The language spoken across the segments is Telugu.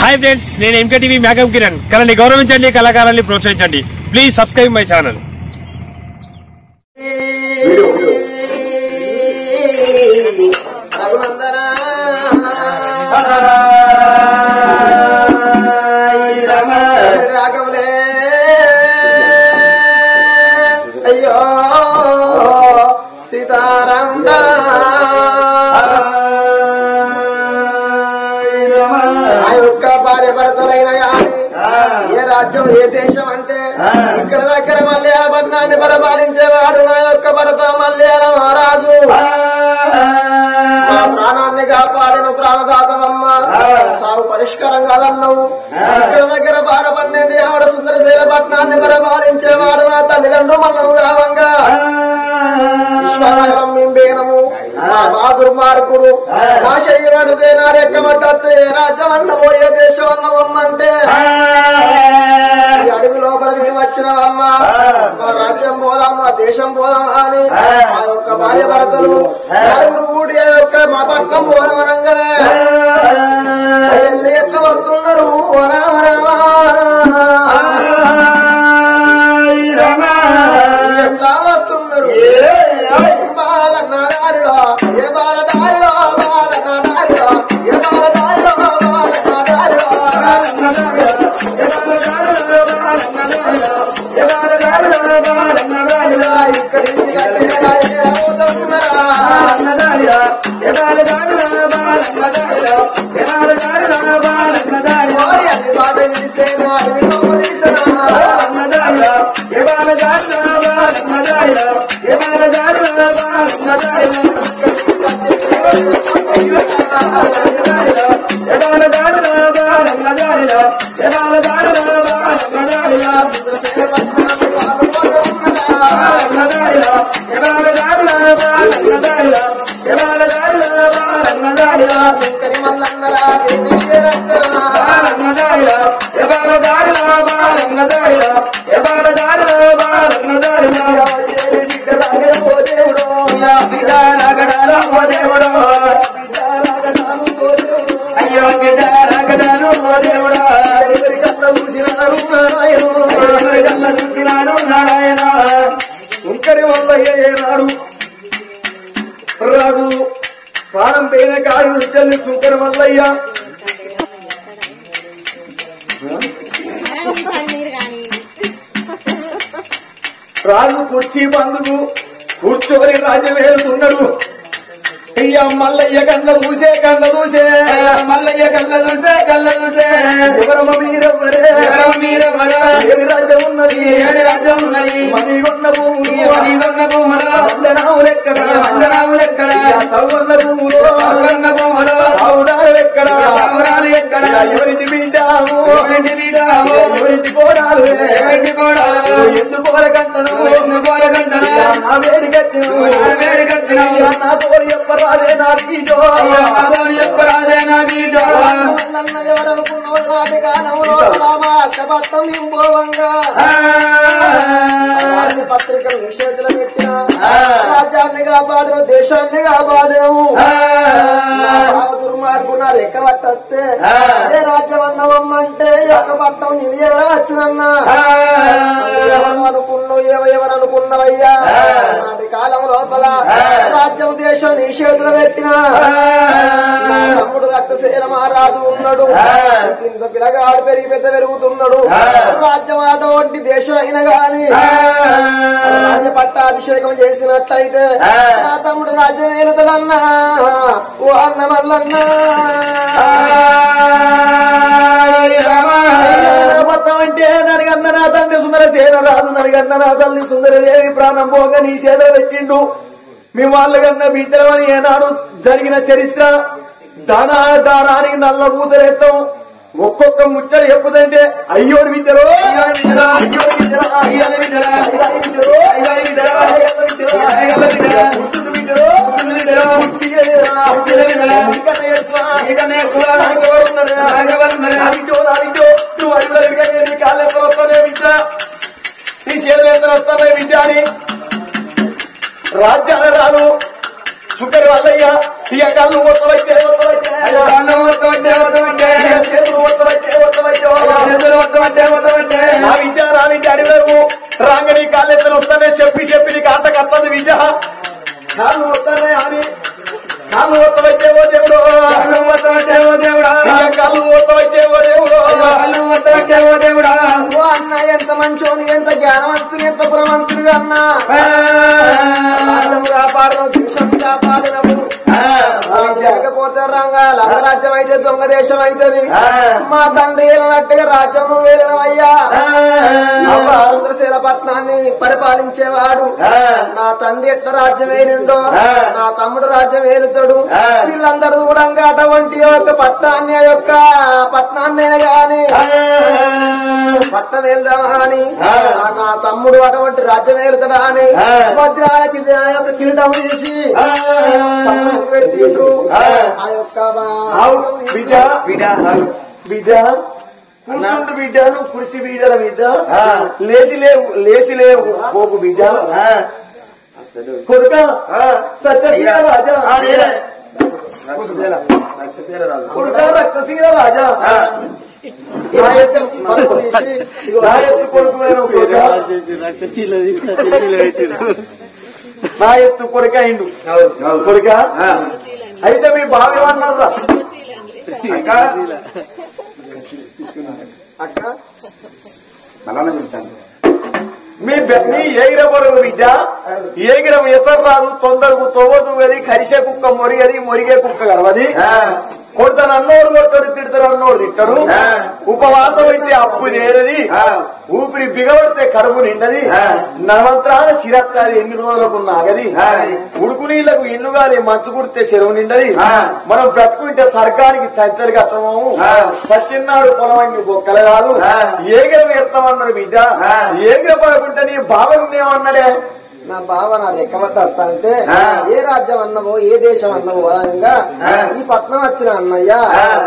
హాయ్ ఫ్రెండ్స్ నేను ఎంకే టీవీ మేకప్ కిరణ్ కళని గౌరవించండి కళాకారాన్ని ప్రోత్సహించండి ప్లీజ్ సబ్స్క్రైబ్ మై ఛానల్ రాగములే అయ్యో సీతారాం ఆ యొక్క భార్య భర్తలైన గాని ఏ రాజ్యం ఏ దేశం అంటే ఇక్కడ దగ్గర మల్యాల పట్నాన్ని పరిపాలించేవాడు నా యొక్క భరత మల్యాల మహారాజు మా ప్రాణాన్ని కాపాడిన ప్రాణదాతవమ్మ సాగు పరిష్కారం కాదన్నావు ఇక్కడ దగ్గర బార పన్నెండు ఆవిడ సుందరశైల పట్నాన్ని పరిపాలించేవాడు మా తల్లిదండ్రులు మనము కావంగా విశ్వనగరం మింబేనము మా బాదురు మార్పుడు మా శరీరాడు దేనారు ఎక్కబట్టే రాజ్యం అన్న పోయే దేశం అన్నవమ్మంటే ఈ అడవి లోపల మేము వచ్చినవమ్మ మా రాజ్యం పోదాం మా దేశం పోదాం అని ఆ యొక్క భార్య భర్తలు నలుగురు కూడి ఆ యొక్క మా పట్నం పోదామనంగానే వెళ్ళి ఎట్లా వస్తున్నారు ఓ రామ రామ. ఎట్లా వస్తున్నారు బాలన్న దారిలో ఏ బాల దారిలో బాలన్న దారిలో ఏ బాల దారిలో బాలన్న దారిలో బాలన్న దారిలో ఇక్కడికి మాట విడితేనే అడవి శంకరి మల్లన్నరా దేనికి రచనా శంకరి మల్లయ్య ఏనాడు రాదు ప్రాణం పేన కాడు చెల్లి శంకరి మల్లయ్య పన్నీర్ కానీ రాజు కుర్చీ బంధువు కూర్చోని రాజ్యం వెళ్తున్నాడు అయ్యా మల్లయ్య కన్న చూసే కన్న చూసే మల్లయ్య కన్న చూసే కన్న చూసే ఎవరమ్మ మీరెవ్వరే ఎవరమ్మ మీరెవ్వరా ఏమి రాజ్యం ఉన్నది ఏమి రాజ్యం ఉన్నది మనీ కొన్న భూమి మనీ కొన్న భూముల వందనాములు ఎక్కడ వందనాములు ఎక్కడ సౌవర్ణ భూములు సౌవర్ణ భూములు సౌరాలు ఎక్కడ సౌరాలు ఎక్కడ ఎవరికి బిడ్డాము ఎవరికి బిడ్డాము ఎవరికి కోడాలు ఎవరికి కోడాలు ఎందుకు కోరకంటను ఎందుకు కోరకంటను నా వేడి కట్టిను నా వేడి కట్టిన నా తోడు చెప్పరాదే నా బీడో నా తోడు చెప్పరాదే నా బీడో ఎవరనుకున్నావు నాటి కాలంలో రామా అక్కపట్టం ఇంపోవంగా రాజ్య పత్రికలు నిషేధులు పెట్టిన రాజ్యాన్ని కాపాడిన దేశాన్ని కాపాడినవు దుర్మార్గున్నారు ఎక్క పట్టస్తే ఏ రాజ్యం అన్నవమ్మంటే ఎక్క పట్టం నేను ఎవరు వచ్చినన్నా ఎవరు అనుకున్నావు ఎవ ఎవరు అనుకున్నావయ్యా నాటి కాలం లోపల రాజ్యం దేశం నిషేధులు పెట్టిన నా తమ్ముడు రక్తశీల మహారాజు ఉన్నాడు ఇంత పిల్లగాడు పెరిగి పెద్ద పెరుగుతున్నాడు రాజ్యం ఆట వంటి దేశం అయినా గాని రాజ్య పట్టాభిషేకం చేసినట్లయితే నా తమ్ముడు రాజ్యం ఏలుతాడన్నా ఓ అన్న మల్లన్నా పట్టం అంటే నరిగన్న నా తండ్రి సుందర సేన రాదు నరిగన్న నా తల్లి సుందరదేవి ప్రాణం పోక నీ చేతిలో పెట్టిండు మీ వాళ్ళ కన్నా బిడ్డలమని ఏనాడు జరిగిన చరిత్ర దాన దానానికి నల్ల పూసలేస్తాం ఒక్కొక్క ముచ్చట చెప్పుదంటే అయ్యోని విద్యలో నీ చేతులు వస్తానే విద్య అని రాజ్యాల రాదు సుఖర్ వల్లయ్య ఇక కళ్ళు మొత్తమైతే మొత్తమైతే చేతులు మొత్తమైతే పురమాస్తుని ఎంత పురమంతుడు అన్నా రాజ్యం కాపాడను దేశం కాపాడనము లేకపోతే రంగా లంగరాజ్యం అయితే దొంగ దేశం అవుతుంది మా తండ్రి ఏలనట్టుగా రాజ్యం వేలనయ్యా ఆంధ్రశీల పట్నాన్ని పరిపాలించేవాడు నా తండ్రి ఎట్లా రాజ్యం వేలుండో నా తమ్ముడు రాజ్యం వేలుతాడు వీళ్ళందరూ కూడా అటువంటి యొక్క పట్నాన్ని ఆ యొక్క పట్నాన్ని గాని పట్టం వెళ్దామా అని నా తమ్ముడు అటువంటి రాజ్యం వెళ్తాడా అని వజ్రాలకి ఆ యొక్క కిరీటం తీసి తమ్ముడికి పెట్టిండ్రు. ఆ యొక్క బిడ్డ బిడ్డ బిడ్డ కూర్చుండు బిడ్డ నువ్వు కుర్చీ బిడ్డల బిడ్డ లేచి లేవు లేచి లేవు పోకు బిడ్డ కొడుక సత్యశీల రాజా కొడుక రక్తశీల రాజా ఆ యొక్క పరుపు తీసి ఇదిగో నా ఎత్తు కొడుకు కొడుక నా ఎత్తు కొడుక అయిండు కొడుక అయితే మీ బావ ఏమన్నారా అక్క అక్క మీ బె- మీ ఏగిర పొరుగు బిడ్డ ఏగిరం ఎసరు రాదు తొందరకు తోవదు అది కరిసే కుక్క మొరిగది మొరిగే కుక్క గలవది కొడతాను అన్నోడు కొట్టడు తిడతారు అన్నోడు తిట్టడు ఉపవాసం అయితే అప్పు చేరది ఊపిరి బిగబడితే కడుపు నిండది నవంత్రాల శిరత్తాది ఎన్ని రోజులకు నాగది ఉడుకు నీళ్లకు ఇల్లు గాలి మంచు కుడితే చెరువు నిండది మనం బ్రతుకుంటే సర్గానికి తద్దరికి అర్థమవు సత్యన్నాడు పొలవంగి బొక్కలు కాదు ఏగిరం ఎత్తమన్నాడు బిడ్డ ఏగిర పడకుంటే నీ భావం ఏమన్నాడే నా బావ నా లెక్కబట్ట అంటే ఏ రాజ్యం అన్నవో ఏ దేశం అన్నవో అనగా ఈ పట్నం వచ్చిన అన్నయ్య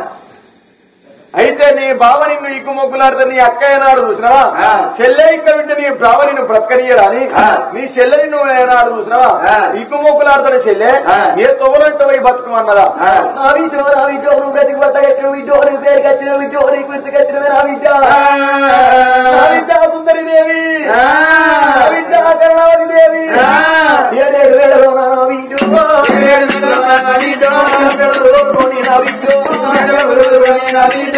అయితే నీ బావ నిన్ను ఇక్కు మొగ్గులాడితే నీ అక్క ఏనాడు చూసినావా చెల్లె ఇక్కడ ఉంటే నీ బావ నిన్ను బ్రతకనీయరాని నీ చెల్లెని నువ్వు ఏనాడు చూసినావా ఇక్కు మొగ్గులాడుతున్న చెల్లె ఏ తొగలంటే పోయి బతుకమన్నదా నా వీటో నా వీటో నువ్వు గతికి బతకచ్చిన వీటో నీ పేరు కచ్చిన వీటో నీ గుర్తు కచ్చిన నా విద్య నా విద్య సుందరి దేవి నా విద్య కరుణావతి దేవి ఏడేడు వేలలో నా వీటో ఏడేడు వేలలో నా వీటో నా వీటో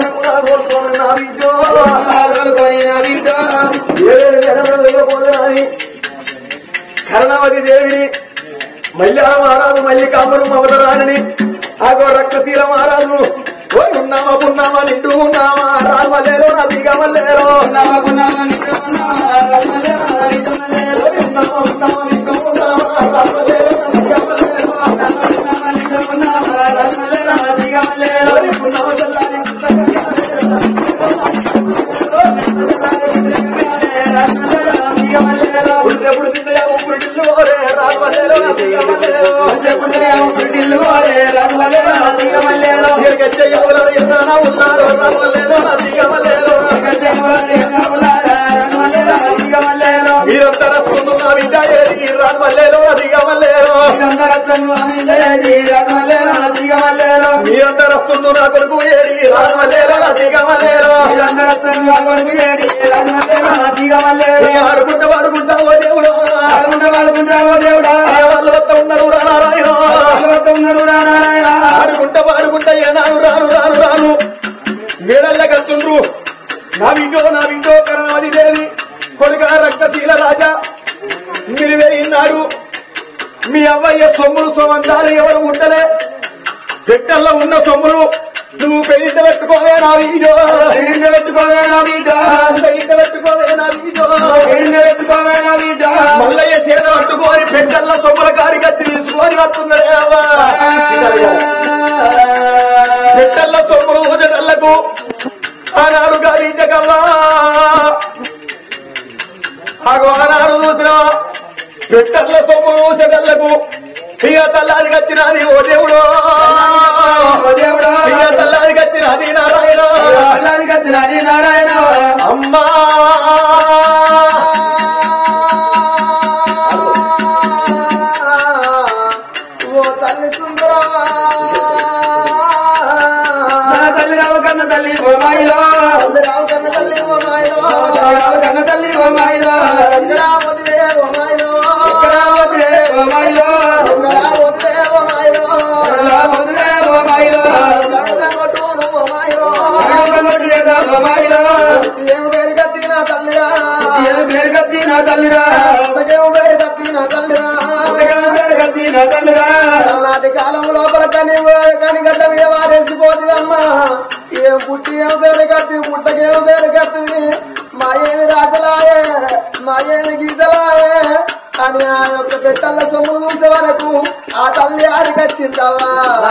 కరుణావతి దేవిని మల్లి మహారాజు మల్లికాంబరు మమతరాణిని ఆగో రక్తశీల మహారాజు ఓ ఉన్నామా ఉన్నామా నిండు ఉన్నామా రామలేరో నదిగ మల్లేరో ఉన్నామా ఉన్నామా నిండు ఉన్నామా రామలేరో నదిగ మల్లేరో ఉన్నామా ఉన్నామా నిండు ఉన్నామా రామలేరో నదిగ మల్లేరో ఉన్నామా నిండు ఉన్నామా రామలేరో నదిగ మల్లేరో ఉన్నామా తెల్లారి ఉల్టెప్పుడు తిన్నయా ఊపిరి టిల్లు ఓరే రామలేరో నదిగ మల్లేరో ఉల్టెప్పుడు తిన్నయా ఊపిరి టిల్లు ఓరే రామలేరో నదిగ మల్లేరో ఎరగచ్చే ఎవరో ఎన్నానా ఉన్నారో రామలేరో నదిగ మల్లేరో ఎరగచ్చే ఎవరో ఎన్నానా ఉన్నారో రామలేరో నదిగ మల్లేరో మీరంతా రత్తును నా బిడ్డ ఏరి రామలేరో నదిగ మల్లేరో మీరంతా రత్తును నా బిడ్డ ఏరి రామలేరో నదిగ మల్లేరో మీరంతా రత్తును నా కొడుకు ఏరి రామలేరో నదిగ మల్లేరో మీరంతా రత్తును నా కొడుకు ఏరి రామలేరో నదిగ మల్లేరో ఆడుకుంటా వాడుకుంటా ఓ దేవుడు ఆడుకుంటా వాడుకుంటా ఓ దేవుడా వాళ్ళ వద్ద ఉన్నారు రా నారాయణ వాళ్ళ వద్ద ఉన్నారు రా నారాయణ ఆడుకుంటా వాడుకుంటా ఏనాడు రాను రాను రాను మేడల్ల కలుతుండ్రు నా విండో నా విండో కరణాది దేవి కొడుక రక్తశీల రాజా మీరు వేయినాడు మీ అవ్వయ్య సొమ్ములు సొమంతాలు ఎవరు ఉండలే పెట్టల్లో ఉన్న సొమ్ములు నువ్వు పెయింట పెట్టుకోవే నా వీడో పెయింట పెట్టుకోవే నా వీడో పెయింట పెట్టుకోవే నా వీడో పెయింట పెట్టుకోవే నా వీడో మల్లయ్య చేత పట్టుకొని పెట్టల్లో సొమ్ముల కాడికి వచ్చి తీసుకొని వస్తున్నాడే అవ్వా పెట్టల్లో సొమ్ములు ఊజటల్లకు ఆనాడు గారించకవ్వా ఆగో ఆనాడు చూసినా పెట్టర్ల సొమ్ము ఊసెటళ్లకు ఇక తల్లాది కచ్చినది ఓ దేవుడు ఇక తల్లాది కచ్చినది నారాయణ తల్లాది కచ్చినది నారాయణ అమ్మా ఓ తల్లి సుందరమా తల్లి రావు కన్న తల్లి ఓ మాయిలో తల్లి రావు కన్న తల్లి ఓ మాయలో రావు కన్న తల్లి ఓ మాయిలో ఎక్కడా వదిలే ఓ మాయలో ఇక్కడ వదిలే ఓ మాయిలో ఎక్కడా వదిలే ఓ మాయలో ఇలా వదిలే ఓ మాయిలో గంగ కొట్టును ఓ మాయలో రావు కన్న తల్లి ఓ మాయిలో ఏం పేరు కట్టిన తల్లిరా ఏం పేరు కత్తి నా తల్లిరా పుట్టకేమో వేరు కట్టిన తల్లిరా కత్తిన తల్లిరా నాటి కాలం లోపల కని కని గడ్డ మీద వారేసిపోతుందమ్మా ఏం పుట్టి ఏం పేరు కట్టి పుట్టకేం పేరు కట్టి మా ఏమి రాజలాయే మా ఏమి గీతలాయే అని ఆ యొక్క పెట్టల్ల సొమ్ము చూసే వరకు ఆ తల్లి ఆడికొచ్చిందవా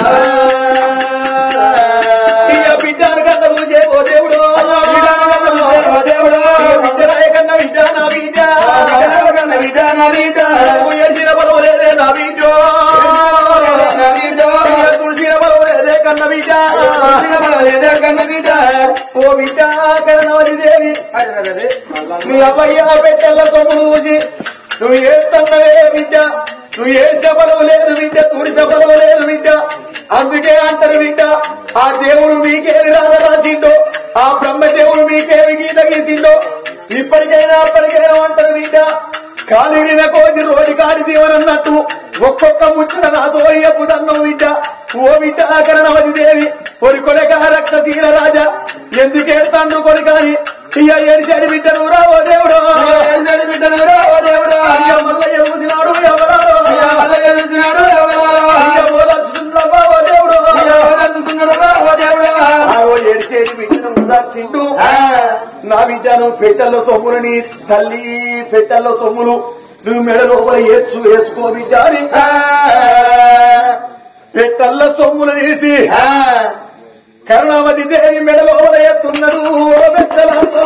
ఇయ్య బిడ్డను కన్న చూసే ఓ దేవుడు బిడ్డను కన్న చూసే ఓ దేవుడు బిడ్డరాయ కన్న బిడ్డ నా బిడ్డ బిడ్డరాయ కన్న బిడ్డ నా బిడ్డ నువ్వు చేసిన పర్వాలేదే నా బిడ్డ నా బిడ్డ తులసిన పర్వాలేదే కన్న బిడ్డ తులసిన పర్వాలేదే కన్న బిడ్డ ఓ బిడ్డ కరణవతి దేవి నీ అమ్మయ్య పెట్టెల్ల సొమ్ములు చూసి నువ్వు ఏస్తున్నవే బిడ్డ నువ్వు ఏ శబలం లేదు బిడ్డ తుడి శబలం లేదు బిడ్డ అందుకే అంటారు బిడ్డ ఆ దేవుడు మీకేమి రాధ రాసిండో ఆ బ్రహ్మదేవుడు మీకేమి గీత గీసిండో ఇప్పటికైనా అప్పటికైనా అంటారు బిడ్డ కాలిన కోది రోడి కాడి దీవనన్నట్టు ఒక్కొక్క ముచ్చట నాతో ఎప్పుదన్నో బిడ్డ ఓ బిడ్డ కరణవతి దేవి ఒరి కొడక రక్త తీర రాజా ఎందుకేస్తాండ్రు కొడుకాని ఇయ్య ఏడిచాడి బిడ్డను రావో దేవుడు ఏడిచాడి బిడ్డను రావో దేవుడు అయ్య మల్లయ్య చూసినాడు ఎవరారో మల్లయ్య చూసినాడు ఎవరారో అయ్య ఓదార్చుతున్నావా ఓ దేవుడు అయ్య ఓదార్చుతున్నాడు రావో దేవుడు ఆవో ఏడిచేడి బిడ్డను ఓదార్చిండు నా బిడ్డను పెట్టెల్లో సొమ్ములని తల్లి పెట్టెల్లో సొమ్ములు నువ్వు మెడ లోపల ఏడ్చు వేసుకో బిడ్డ అని పెట్టెల్ల సొమ్ములు తీసి కరుణావతి దేవి మెడ లోపల ఎత్తున్నాడు ఓ పెట్టెలతో.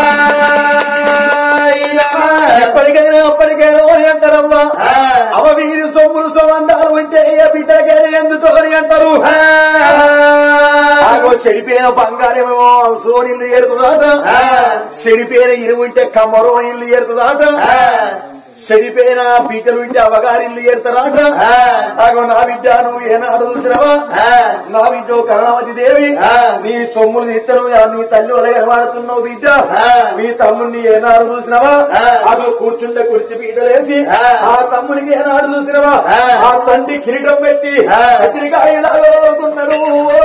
ఎప్పటికైనా అప్పటికైనా అని అంటారమ్మా అవ వీరి సొమ్ములు సొమందాలు ఉంటే ఏ బిడ్డకైనా ఎందుతో అని అంటారు ఆగో చెడిపోయిన బంగారమేమో సోనిల్లు ఏరుతుందాట చెడిపోయిన ఇరువు ఉంటే కమ్మరో ఇల్లు ఏరుతుందాట చెడిపోయిన బిడ్డలు ఉంటే అవగారిల్లు ఏరుతారాట ఆగో నా బిడ్డ నువ్వు ఏనాడు చూసినావా నా బిడ్డ కరుణావతి దేవి నీ సొమ్ములు తీస్తారు నీ తల్లి వల్ల కనబడుతున్నావు బిడ్డ మీ తమ్ముడిని ఏనాడు చూసినావా అదో కూర్చుంటే కుర్చీ పీటలేసి ఆ తమ్మునికి ఏనాడు చూసినావా ఆ తండ్రి కిరీటం పెట్టి కత్తిరికాయ లాగుతున్నాడు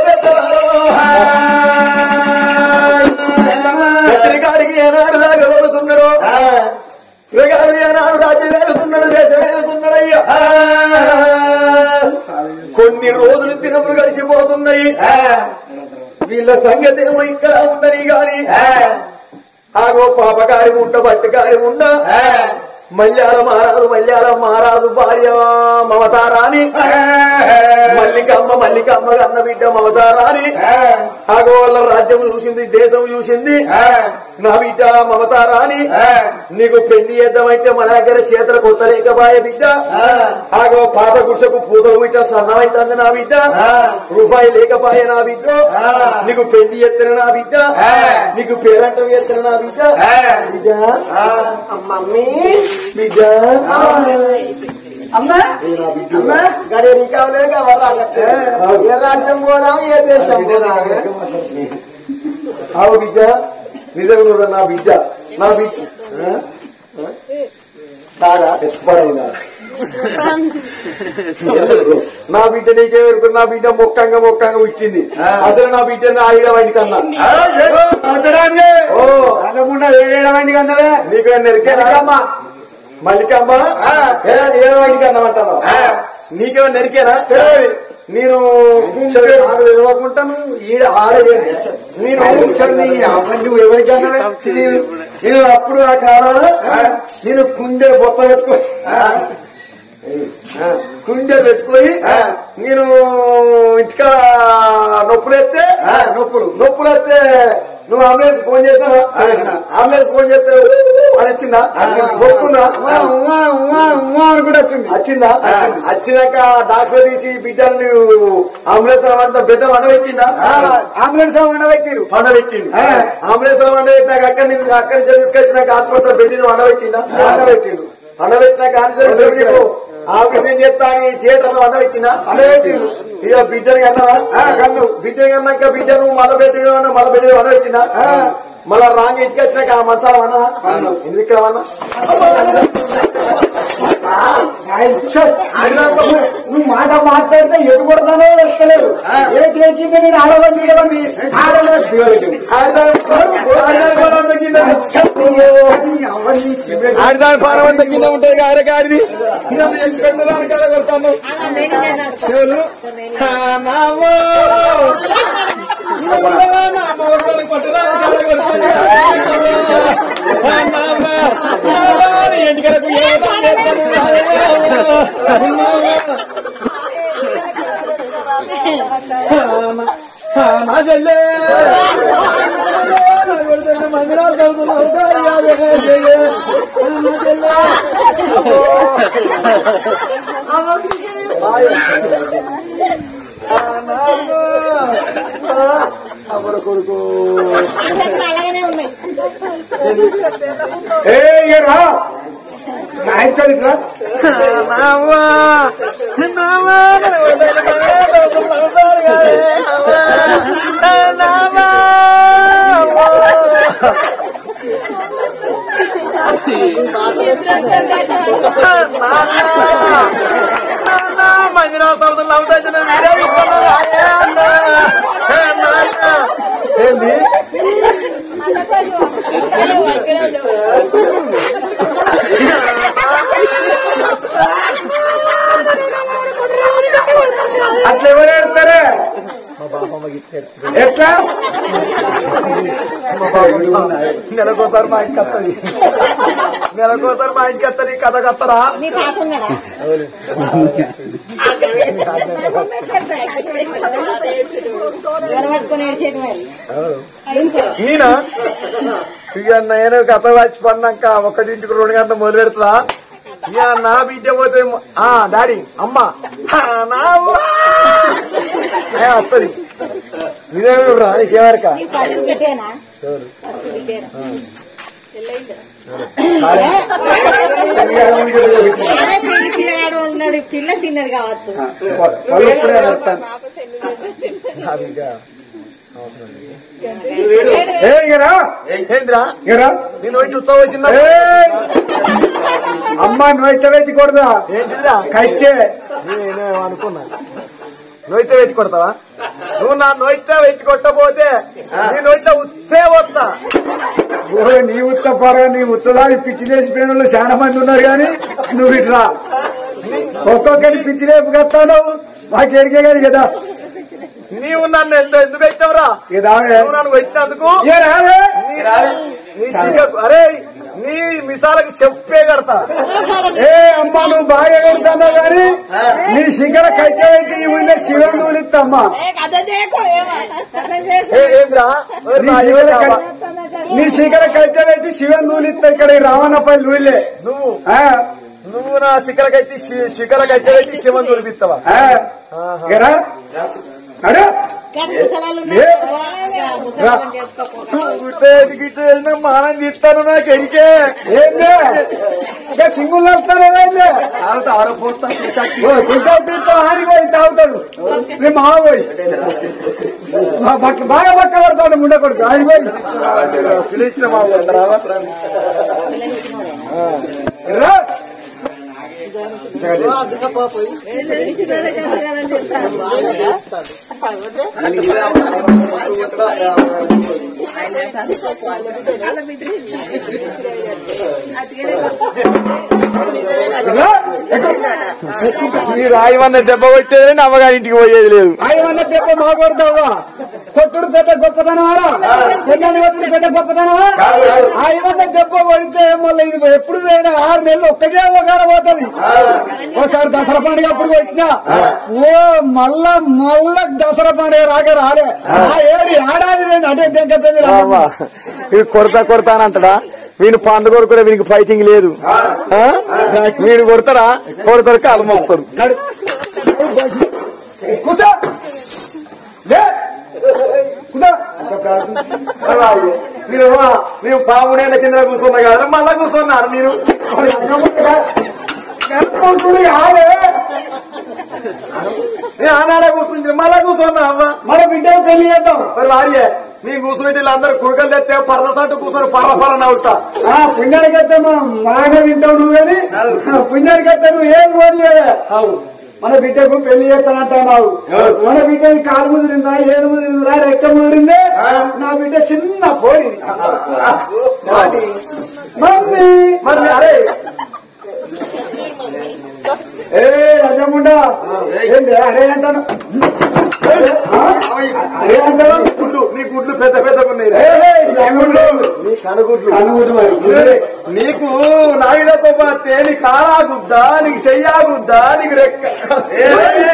కత్తిరికాడికి ఏనాడు లాగలుగుతున్నాడు యుగాలు ఏనాడు రాజ్యం వేలుతున్నాడు దేశం వేలుతున్నాడు అయ్యా కొన్ని రోజులు దినములు గడిచిపోతున్నాయి వీళ్ళ సంగతి ఏమో ఇక్కడ ఉందని గాని ఆగో పాపకారి ఉండ బట్టకారి ఉండ మల్యాల మహారాజు మల్యాల మహారాజు భార్య మమతారాని మల్లికమ్మ మల్లికమ్మ అన్న బిడ్డ మమతారాని ఆగో వాళ్ళ రాజ్యం చూసింది దేశం చూసింది నా బిడ్డ మమతారాని నీకు పెళ్లి చేద్దామంటే మన దగ్గర చేతుల కొత్త లేకపాయ బిడ్డ ఆగో పాత గుడిసెకు పూతలు బిడ్డ సన్నమైతుంది నా బిడ్డ రూపాయి లేకపాయ నా బిడ్డ నీకు పెళ్లి ఎత్తిన నా బిడ్డ నీకు పేరంటం ఎత్తిన నా బిడ్డ బిడ్డ మమ్మీ బిడ్డ అమ్మా అమ్మా గడి నీకావలే కావాలా ఏ రాజ్యం పోదాం ఏ దేశం పోదాం ఆవు బిడ్డ నిజంగా నువ్వు నా బిడ్డ నా బిడ్డ ఆ? ఆ? తాగా ఎక్స్పైర్ అయినా నా బిడ్డ నీకే వరకు నా బిడ్డ మొక్కంగా మొక్కంగా పుట్టింది అసలు నా బిడ్డ ఆయుడ వాడికి అన్నా ఓ అనకుండా ఏడవండి కన్నవే నీకు నెరికేనా మల్లికమ్మ ఏ వాడికి అన్నమంటాను నీకేమో నెరికేనా నేను సరే, నాకు తెలియకుంటాను ఈడ ఆడలేదు నేను సరే, నీ అమ్మ నువ్వు ఎవరికన్నా నేను నేను అప్పుడు ఆ కాలంలో నేను కుండె బొత్త పెట్టుకో కుండె పెట్టుకొని నేను ఇంటికా నొప్పులు ఎత్తే నొప్పులు నొప్పులు ఎత్తే నువ్వు అంబులెన్స్ ఫోన్ చేసినావా అంబులెన్స్ ఫోన్ చేస్తే అని వచ్చిందా ఒప్పుకుందా కూడా వచ్చింది వచ్చిందా వచ్చినాక డాక్టర్ తీసి బిడ్డల్ని అంబులెన్స్ అంతా పెద్ద వండబెట్టిందా అంబులెన్స్ వండబెట్టారు వండబెట్టింది అంబులెన్స్ వండబెట్టినాక అక్కడి నుంచి అక్కడి నుంచి తీసుకొచ్చినాక హాస్పిటల్ బెడ్ని వండబెట్టిందా వండబెట్టిండు వండబెట్టినాక ఆన్సర్ నీకు ఆపరేషన్ చేస్తా అని థియేటర్ లో వండబెట్టిందా వండబెట్టిండు ఇక బిడ్డని కన్నావా కన్ను బిడ్డని కన్నాక బిడ్డను మళ్ళీ పెట్టి మళ్ళీ పెట్టి వండబెట్టిందా మళ్ళా రాంగ్ ఇంటికి వచ్చినాక ఆ మంచాల వన్నా ఎందుకు రావన్నా నువ్వు మాట మాట్లాడితే ఎటు కొడతానో వస్తలేదు ఏంటి ఏంటి నేను ఆడవండి ఇడవండి ఆడలేదు ఆడిదాని పానం అంతా కింద ఉంటాయి గారె గాడిది ఎవరు ఆ, నామో నామో కొట్టరా ఎంటికలకు నా చెల్లె మందిరాలు అవర కొడుకు అలాగనే ఉన్నాయి ఏ ఇక రా నాయకుడు రా నామా నామా నామా మందిరా సౌదలు అవుతాయి ఏంది అట్లా ఎవరు ఏడతారే ఎట్లా నెలకోసారి మా ఇంటికి వస్తుంది నెలకోసారి మా ఇంటికి వస్తుంది కథ కత్తరా మీ తాత ఉన్నాడా పట్టుకొని ఏడ్చేది మరి ఈయన ఇక నేను కథ వచ్చిపోయినాక ఒకటింటికి రెండు గంటలు మొదలు పెడతా ఇక నా బిడ్డ పోతే ఆ డాడీ అమ్మ హా, నా అవ్వ. ఏ, వస్తది ఇదే రా నీకేమరక ఈ పసుపు బిడ్డేనా పసుపు బిడ్డేనా అదే పిల్లి పిల్లగాడు ఉన్నాడు పిల్ల చిన్నది కావచ్చు వాళ్ళు ఇప్పుడే వస్తాను అది ఇక ఏ ఇక రా ఏంద్రా ఇక రా నేను వచ్చి ఉత్సవం వచ్చిందా ఏయ్! అమ్మ నువ్వు అయితే వెతికూడదా ఏంటిదిరా కైతే నేనే అనుకున్నా నోయితే పెట్టి కొడతావా నువ్వు నా నోయితే పెట్టి కొట్టపోతే నీ నోయితే ఉత్సే వస్తా ఓ నీ ఉత్త పర నీ ఉత్తదాని పిచ్చి లేచిపోయిన వాళ్ళు చాలా మంది ఉన్నారు కానీ నువ్వు ఇట్లా ఒక్కొక్కరి పిచ్చి లేపు కత్తాను మాకు ఎరిగే కానీ కదా నీవు నన్ను ఎంత ఎందుకు పెట్టావురా ఇక రావే నువ్వు నన్ను పెట్టినందుకు ఇక రావే నీ- నీ సిగకు అరే నీ మిసాలకు చెప్పే కడతా ఏ అమ్మ నువ్వు బాగా కొడుతున్నావు కానీ నీ శిఖర కైతే పెట్టి నీ ఊళ్ళో శివం నూలిత్తమ్మా ఏ, ఏంద్రా ఓ నీ రా, శిఖర ఏంద్రా? కై- నీ శిఖర కైతే పెట్టి శివం నూలిస్తా ఇక్కడ ఈ రావణపల్లి ఊళ్ళే నువ్వు ఆ, నువ్వు నా శిఖర కట్టి శిఖర కట్టి పెట్టి శివం దొరికిస్తావా ఆ. ఇక రా. అడు ఏ? రా. మానం తీస్తాను నాకు ఎరికే ఏందే ఇంకా సింగులు వస్తాను ఏందే ఓ, కుంటావు తీస్తావు ఆడిపోయి తాగుతాడు నీ మావ పోయి బా- బక్క- బాగా పక్క పడతాడు ముండ కొడుకు ఆడిపోయి పిలిచిన మా రావా రా రా. ఎక్కు. ఈ రాయి వన్న దెబ్బ కొట్టేది అమ్మగారి ఇంటికి పోయేది లేదు ఆయన దెబ్బ మా కొడతావా కొట్టుడు పెద్ద గొప్పతనమా పెద్దని కొట్టుడు పెద్ద గొప్పతనమా ఆయన దెబ్బ కొడితే మళ్ళీ ఇది ఎప్పుడు పోయినా ఆరు నెలలు ఒక్కటే ఒకర పోతుంది ఒకసారి దసరా పండుగ అప్పుడు వచ్చినా ఓ మళ్ళా మళ్ళా దసరా పండుగ రాక రాలే ఆ ఏడు ఏడాది నేను అటే దెంక పెళ్లి ఇది కొడతా కొడతా అని అంటాడా వీని పండుగ కూడా వీనికి ఫైటింగ్ లేదు ఆ? వీడు కొడతారా కొడతారు కాలు మోపుతాడు కూర్చో లే కూర్చో మీరు ನೀವು పావునేళ్ళ కింద కూర్చున్నా కదా మళ్ళా కూర్చున్నారు మీరు గర్భవతుడు కాదే నేను ఆనాడే కూర్చుంటే మళ్ళా కూర్చున్నా అవ్వ మన బిడ్డ పెళ్లి చేద్దాం మరి వారియే నీ కూర్చుంటే వీళ్ళందరూ కురకలు తెస్తే పరద సాటు కూర్చొని పర్ర పర్ర నవ్వుతా ఆ పుణ్యానికి వస్తే మా మాయన తింటావు నువ్వు కానీ పుణ్యానికి వస్తే నువ్వు ఏం కోరలేదా మన బిడ్డకు పెళ్లి చేస్తానంటున్నావు మన బిడ్డ కాలు ముదిరిందా ఏడు ముదిరిందా రెక్క ముదిరిందే నా బిడ్డ చిన్న పోరి మమ్మీ మరి అరే ఏ రజముండా ఏంటి అరే అంటాను అరే అంటాను గుడ్లు నీ గుడ్లు పెద్ద పెద్ద ఉన్నాయి ఏ, రజముండు. నీ కనుగుడ్లు కనుగుడ్లు మరి. ఏ, నీకు నాగిదతో పాటే నీ కాలా గుద్దా నీకు చెయ్యా గుద్దా నీకు రెక్క ఏ,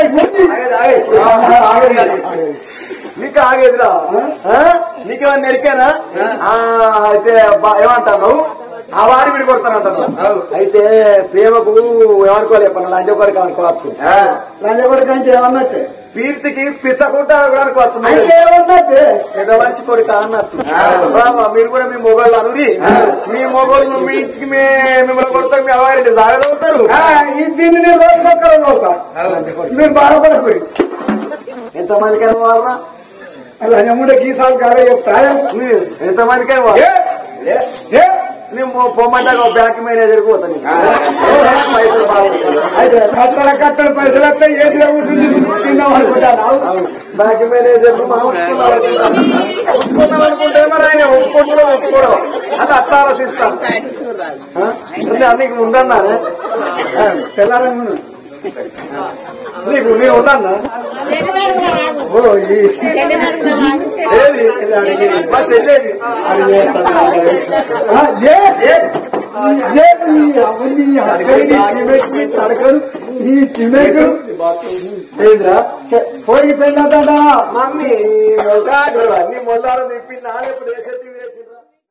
నీకు ఆగేదిరా ఆ? నీకేమన్నా నెరికేనా ఆ, అయితే బా- ఏమంటాను ఆ వాడి విడి కొడతానంటాను అయితే ప్రేమకు ఏమనుకోవాలి చెప్పండి లంచకొడికి అనుకోవచ్చు లంజకొడుకు అంటే ఏమన్నట్టే కీర్తికి పిచ్చకుంటా కూడా అనుకోవచ్చు అంటే ఏమన్నట్టే పెద్ద మనిషి కొడుక అన్నట్టు బాబా మీరు కూడా మీ మొగోళ్ళు అనురి మీ మొగోళ్ళు మీ ఇంటికి మే మిమ్మల్ని కొడతారు మీ అవారింటి సాగదవుతారు ఆ, ఈ దీన్ని నేను రోజు ఒక్కరు చదువుతా మీరు బాధపడకపోయి ఎంతమందికైనా వాళ్ళ లంజముండ గీసాలు కాలే చెప్తా ఎంతమందికైనా ఏ, ఏ, నేను పొమ్మంటాక బ్యాంక్ మేనేజర్ పోతాను పైసలు బాగుంటాయి అయితే కట్టల కట్టల పైసలు వస్తాయి ఏసీలో కూర్చుని తిన్నాం అనుకుంటాను బ్యాంక్ మేనేజర్ మనం ఒప్పుకుందాం అనుకుంటే మరి ఆయన ఒప్పుకుంటూ ఒప్పుకోవడం అది అట్లా ఆలోచిస్తాం ఆ? అంటే నీకు ఉందన్నానే ఆ, తెల్లారంగా నీకు నేను ఉండన్నా ఓ ఈ ఏది బస్ వెళ్ళేది ఈ చిమెకు ఏంద్రా పోయి పెళ్ళదా మమ్మీ మొగాడు అన్ని మొదలు తిప్పి నాలుగు వేసేది